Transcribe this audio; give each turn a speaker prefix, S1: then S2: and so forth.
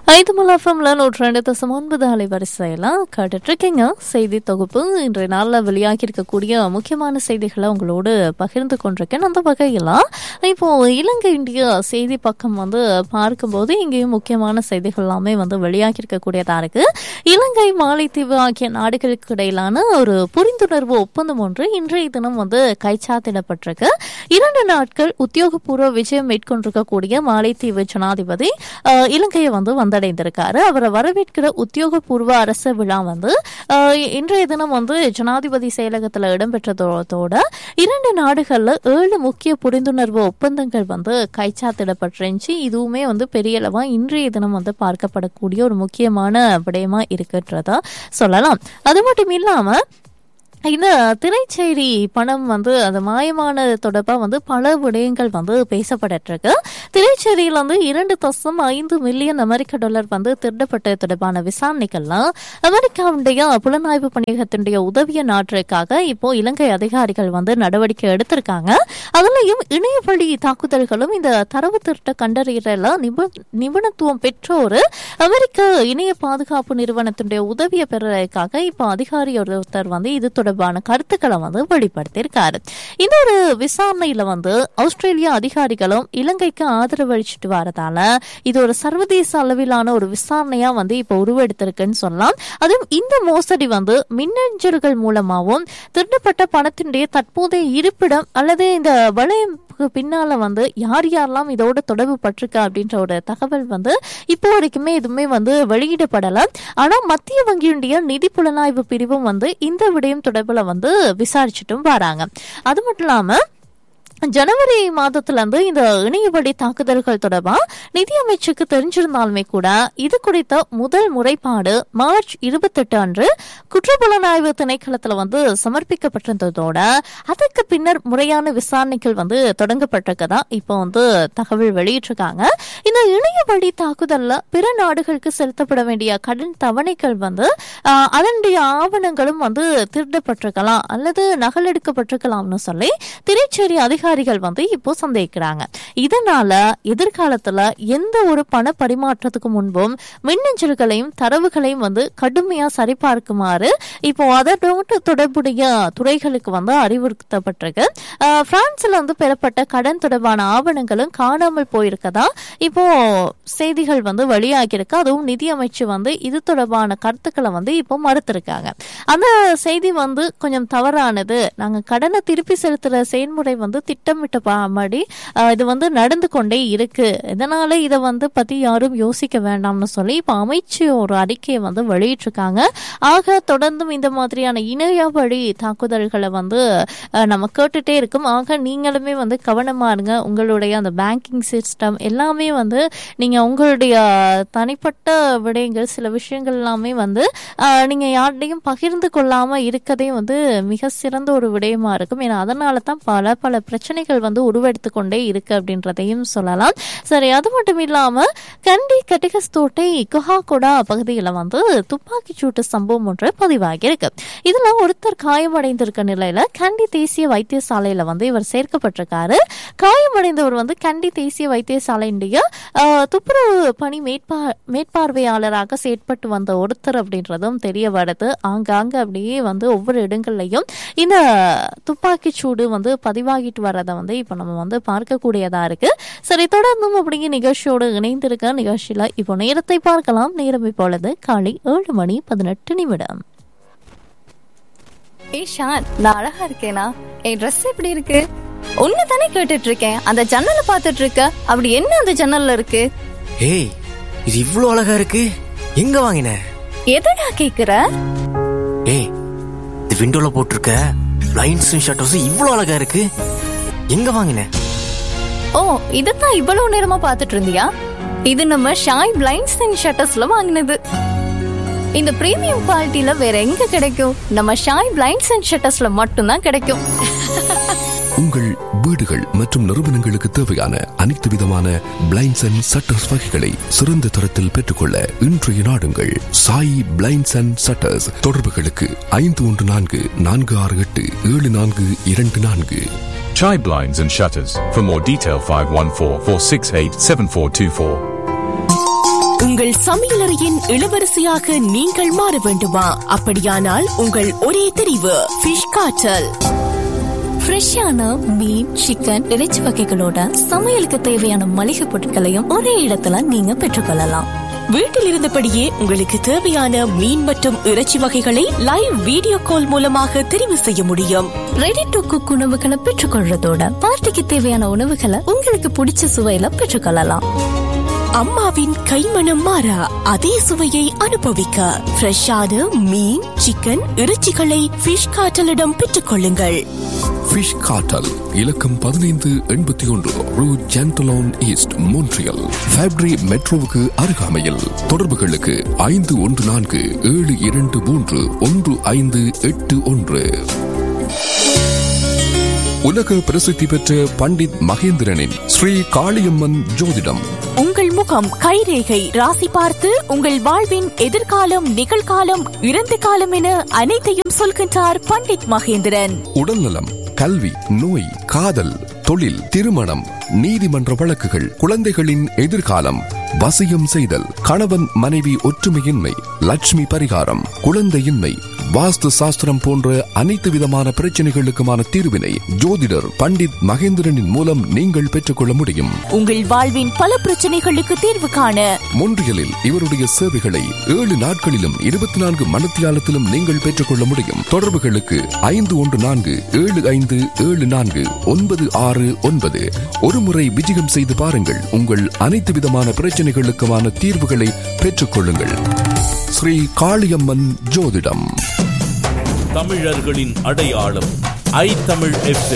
S1: ஐந்து மலாஃபம்ல நூற்றி ரெண்டு தசம் ஒன்பது அலைவரிசையெல்லாம் கேட்டுட்டு இருக்கீங்க செய்தி தொகுப்பு இன்றைய நாளில் வெளியாகி இருக்கக்கூடிய முக்கியமான செய்திகளை உங்களோடு பகிர்ந்து கொண்டிருக்கேன் அந்த வகையில் இப்போ இலங்கை இந்திய செய்தி பக்கம் வந்து பார்க்கும்போது இங்கேயும் முக்கியமான செய்திகள் எல்லாமே வந்து வெளியாகி இருக்கக்கூடியதாக இருக்கு இலங்கை மாலைத்தீவு ஆகிய நாடுகளுக்கு இடையிலான ஒரு புரிந்துணர்வு ஒப்பந்தம் ஒன்று இன்றைய தினம் வந்து கைச்சாத்திடப்பட்டிருக்கு இரண்டு நாட்கள் உத்தியோகபூர்வ விஜயம் மேற்கொண்டிருக்கக்கூடிய மாலைத்தீவு ஜனாதிபதி அஹ், இலங்கையை வந்து வந்தடைந்திருக்காரு அவரை வரவேற்கிற உத்தியோகபூர்வ அரச விழா வந்து அஹ், இன்றைய தினம் வந்து ஜனாதிபதி செயலகத்தில் இடம்பெற்றதோட இரண்டு நாடுகள்ல ஏழு முக்கிய புரிந்துணர்வு ஒப்பந்தங்கள் வந்து கைச்சாத்திடப்பட்டிருந்துச்சு இதுவுமே வந்து பெரிய அளவா இன்றைய தினம் வந்து பார்க்கப்படக்கூடிய ஒரு முக்கியமான விடயமா இருக்குன்றதா சொல்லலாம் அது மட்டும் இல்லாம இந்த திரைச்சேரி பணம் வந்து அது மாயமானது தொடர்பாக வந்து பல விடயங்கள் வந்து பேசப்பட்டு இருக்கு திரைச்சேரியில் வந்து இரண்டு தசம் ஐந்து மில்லியன் அமெரிக்க டாலர் வந்து திருடப்பட்டது தொடர்பான விசாரணைகள்லாம் அமெரிக்காவுடைய புலனாய்வு பணியகத்தினுடைய உதவிய நாட்டிற்காக இப்போ இலங்கை அதிகாரிகள் வந்து நடவடிக்கை எடுத்திருக்காங்க அதுலயும் இணையவழி தாக்குதல்களும் இந்த தரவு திருட்ட கண்டறியல நிபு நிபுணத்துவம் பெற்றோர் அமெரிக்க இணைய பாதுகாப்பு நிறுவனத்தினுடைய உதவியை பெறறதுக்காக இப்போ அதிகாரி ஒருத்தர் வந்து இது தொடர்பான கருத்துக்களை வந்து வெளிப்படுத்தியிருக்காரு இந்த ஒரு விசாரணையில வந்து ஆஸ்திரேலியா அதிகாரிகளும் இலங்கைக்கு ஆதரவு அளிச்சுட்டு வரதால இது ஒரு சர்வதேச அளவிலான ஒரு விசாரணையா வந்து இப்போ உருவெடுத்திருக்குன்னு சொல்லலாம் அதுவும் இந்த மோசடி வந்து மின்னஞ்சல்கள் மூலமாகவும் திருடப்பட்ட பணத்தினுடைய தற்போதைய இருப்பிடம் அல்லது இந்த வளையம் பின்னால வந்து யார் யாரெல்லாம் இதோட தொடர்பு பட்டிருக்கா அப்படின்ற ஒரு தகவல் வந்து இப்போ வரைக்குமே எதுவுமே வந்து வெளியிடப்படல ஆனா மத்திய வங்கியுடைய நிதி புலனாய்வு பிரிவும் வந்து இந்த விடயம் தொடர்புல வந்து விசாரிச்சுட்டும் வராங்க அது மட்டும் இல்லாம ஜனவரி மாதத்துல இருந்து இந்த இணையவழி தாக்குதல்கள் தொடர்பா நிதி அமைச்சுக்கு தெரிஞ்சிருந்தாலுமே கூட இது குறித்த முதல் முறைப்பாடு மார்ச் இருபத்தெட்டு அன்று குற்றப்புலனாய்வு திணைக்களத்துல வந்து சமர்ப்பிக்கப்பட்டிருந்ததோட அதற்கு பின்னர் முறையான விசாரணைகள் வந்து தொடங்கப்பட்டிருக்கதா இப்போ வந்து தகவல் வெளியிட்டிருக்காங்க இந்த இணையவழி தாக்குதல்ல பிற நாடுகளுக்கு செலுத்தப்பட வேண்டிய கடன் தவணைகள் வந்து ஆஹ், அதனுடைய ஆவணங்களும் வந்து திருடப்பட்டிருக்கலாம் அல்லது நகலெடுக்கப்பட்டிருக்கலாம்னு சொல்லி திரைச்சேரி அதிகாரிகள் வந்து இப்போ சந்தேகிக்கிறாங்க இதனால எதிர்காலத்துல எந்த ஒரு பண பரிமாற்றத்துக்கு முன்பும் மின்னஞ்சல்களையும் தரவுகளையும் வந்து கடுமையா சரிபார்க்குமாறு இப்போ அதோடு தொடர்புடைய துறைகளுக்கு வந்து அறிவுறுத்தப்பட்டிருக்கு ஆஹ், பிரான்ஸ்ல வந்து பெறப்பட்ட கடன் தொடர்பான ஆவணங்களும் காணாமல் போயிருக்கதா இப்போ செய்திகள் வந்து வெளியாகியிருக்கு அதுவும் நிதி அமைச்சு வந்து இது தொடர்பான கருத்துக்களை வந்து இப்போ மறுத்திருக்காங்க அந்த செய்தி வந்து கொஞ்சம் தவறானது நாங்க கடனை திருப்பி செலுத்துற செயல்முறை வந்து திட்டமிட்ட மாதிரி ஆஹ், இது வந்து நடந்து கொண்டே இருக்கு இதனால இதை வந்து பத்தி யாரும் யோசிக்க வேண்டாம்னு சொல்லி இப்போ அமைச்சு ஒரு அறிக்கையை வந்து வெளியிட்டிருக்காங்க ஆக தொடர்ந்தும் இந்த மாதிரியான இணைய வழி தாக்குதல்களை வந்து ஆஹ், நம்ம கேட்டுட்டே இருக்கும் ஆக நீங்களுமே வந்து கவனமா இருங்க உங்களுடைய அந்த பேங்கிங் சிஸ்டம் எல்லாமே வந்து நீங்க உங்களுடைய தனிப்பட்ட விடயங்கள் சில விஷயங்கள் எல்லாமே வந்து ஆஹ், நீங்க யார்கிட்டையும் பகிர்ந்து கொள்ளாம இருக்கதே வந்து மிக சிறந்த ஒரு விடயமா இருக்கும் ஏன்னா அதனால தான் பல பல பிரச்சனைகள் வந்து உருவெடுத்து கொண்டே இருக்கு அப்படின்றதையும் சொல்லலாம் சரி அது மட்டும் இல்லாம கண்டி கட்டிகஸ்தோட்டை குஹாகொடா பகுதியில் வந்து துப்பாக்கி சூட்டு சம்பவம் ஒன்று பதிவாகி இருக்கு இதுல ஒருத்தர் காயமடைந்திருக்க நிலையில கண்டி தேசிய வைத்தியசாலையில வந்து இவர் சேர்க்கப்பட்டிருக்காரு காயமடைந்தவர் வந்து கண்டி தேசிய வைத்தியசாலையினுடைய ஆஹ், துப்புரவு பணி மேற்பா மேற்பார்வையாளராக செயற்பட்டு வந்த ஒருத்தர் அப்படின்றதும் தெரிய வருது ஆங்காங்க அப்படியே வந்து ஒவ்வொரு இடங்கள்லையும் இந்த துப்பாக்கி சூடு வந்து பதிவாகிட்டு வர்றதை வந்து இப்போ நம்ம வந்து பார்க்கக்கூடியதா இருக்கு சரி தொடர்ந்தும் அப்படிங்கிற நிகழ்ச்சியோடு இணைந்திருக்க நிகழ்ச்சியில இப்போ நேரத்தை பார்க்கலாம் நேரம் இப்பொழுது காலை ஏழு மணி பதினெட்டு நிமிடம்
S2: ஏய் ஷான் நான் அழகா இருக்கேனா என் ட்ரெஸ் எப்படி இருக்கு உன்னை தானே கேட்டுட்டு இருக்கேன் அந்த ஜன்னலை பார்த்துட்டு இருக்க அப்படி என்ன அந்த ஜன்னல்ல இருக்கு
S3: ஏய் இது இவ்ளோ அழகா இருக்கு எங்க வாங்கின
S2: எதடா கேக்குற
S3: ஏய் இது விண்டோல போட்டிருக்க லைன்ஸும் ஷட்டர்ஸும் இவ்ளோ அழகா இருக்கு எங்க வாங்கின
S2: ஓ இதைத்தான் இவ்வளவு நேரமா பார்த்துட்டு இருந்தியா இது நம்ம ஷாய் பிளைண்ட்ஸ் அண்ட் ஷட்டர்ஸ்ல வாங்கினது இந்த பிரீமியம் குவாலிட்டில வேற எங்க கிடைக்கும் நம்ம ஷாய் பிளைண்ட்ஸ் அண்ட் ஷட்டர்ஸ்ல மட்டும்தான் கிடைக்கும்
S4: உங்கள் வீடுகள் மற்றும் நிறுவனங்களுக்கு தேவையான அனைத்து விதமான பிளைண்ட்ஸ் அண்ட் சட்டர்ஸ் வகைகளை சிறந்த தரத்தில் பெற்றுக்கொள்ள இன்றைய நாடுங்கள் சாய் பிளைண்ட்ஸ் அண்ட் சட்டர்ஸ் தொடர்புகளுக்கு ஐந்து ஒன்று நான்கு நான்கு ஆறு எட்டு ஏழு நான்கு இரண்டு நான்கு
S5: Chai blinds and shutters. For more detail, 514 468 7424. உங்கள் சமையலறையின் இளவரசியாக நீங்கள் மாற வேண்டுமா அப்படியானால் உங்கள் ஒரே தெரிவு ஃபிஷ் காய்ச்சல்
S2: ஃப்ரெஷ்ஷான மீன் சிக்கன் இறைச்சி வகைகளோட சமையலுக்கு தேவையான மளிகை பொருட்களையும் ஒரே இடத்துல நீங்க பெற்றுக்கொள்ளலாம்
S5: வீட்டில் இருந்தபடியே உங்களுக்கு தேவையான மீன் மற்றும் இறைச்சி வகைகளை லைவ் வீடியோ கால் மூலமாக தெரிவு செய்ய முடியும்
S2: ரெடி டு குக் உணவுகளை பெற்றுக்கொள்றதோட பார்ட்டிக்கு தேவையான உணவுகளை உங்களுக்கு பிடிச்ச சுவையில பெற்றுக்கொள்ளலாம்
S5: அம்மாவின் கைமணம் மாறா அதே சுவையை அனுபவிக்க ஃப்ரெஷ்ஷான மீன் சிக்கன் இறைச்சிகளை ஃபிஷ் காட்டலிடம் பெற்றுக் கொள்ளுங்கள்
S4: ஃபிஷ் காட்டல் இலக்கம் பதினைந்து எண்பத்தி ஒன்று ரூ ஜென்டலோன் ஈஸ்ட் மோன்ட்ரியல் ஃபேப்ரி மெட்ரோவுக்கு அருகாமையில் தொடர்புகளுக்கு ஐந்து ஒன்று நான்கு ஏழு இரண்டு மூன்று ஒன்று ஐந்து எட்டு ஒன்று உலக பிரசித்தி பெற்ற பண்டித் மகேந்திரனின் ஸ்ரீ காளியம்மன் ஜோதிடம்
S5: உங்கள் முகம் கைரேகை ராசி பார்த்து உங்கள் வாழ்வின் எதிர்காலம் நிகழ்காலம் இறந்த காலம் என அனைத்தையும் சொல்கின்றார் பண்டிட் மகேந்திரன்
S4: உடல்நலம் கல்வி நோய் காதல் தொழில் திருமணம் நீதிமன்ற வழக்குகள் குழந்தைகளின் எதிர்காலம் வசியம் செய்தல் கணவன் மனைவி ஒற்றுமையின்மை லட்சுமி பரிகாரம் குழந்தையின்மை வாஸ்து சாஸ்திரம் போன்ற அனைத்து விதமான பிரச்சனைகளுக்குமான தீர்வினை ஜோதிடர் பண்டித் மகேந்திரனின் மூலம் நீங்கள் பெற்றுக்கொள்ள முடியும்
S5: உங்கள் வாழ்வின் பல பிரச்சனைகளுக்கு தீர்வு காண
S4: மொன்றியலில் இவருடைய சேவைகளை ஏழு நாட்களிலும் இருபத்தி நான்கு மணத்தியாலத்திலும் நீங்கள் பெற்றுக்கொள்ள முடியும் தொடர்புகளுக்கு ஐந்து ஒன்று நான்கு ஏழு ஐந்து ஏழு நான்கு ஒன்பது ஆறு ஒன்பது ஒருமுறை விஜயம் செய்து பாருங்கள் உங்கள் அனைத்து விதமான பிரச்சனைகளுக்குமான தீர்வுகளை பெற்றுக்கொள்ளுங்கள் ஸ்ரீ காளியம்மன் ஜோதிடம்
S6: தமிழர்களின் அடையாளம் ஐ தமிழ் எஃப்எம்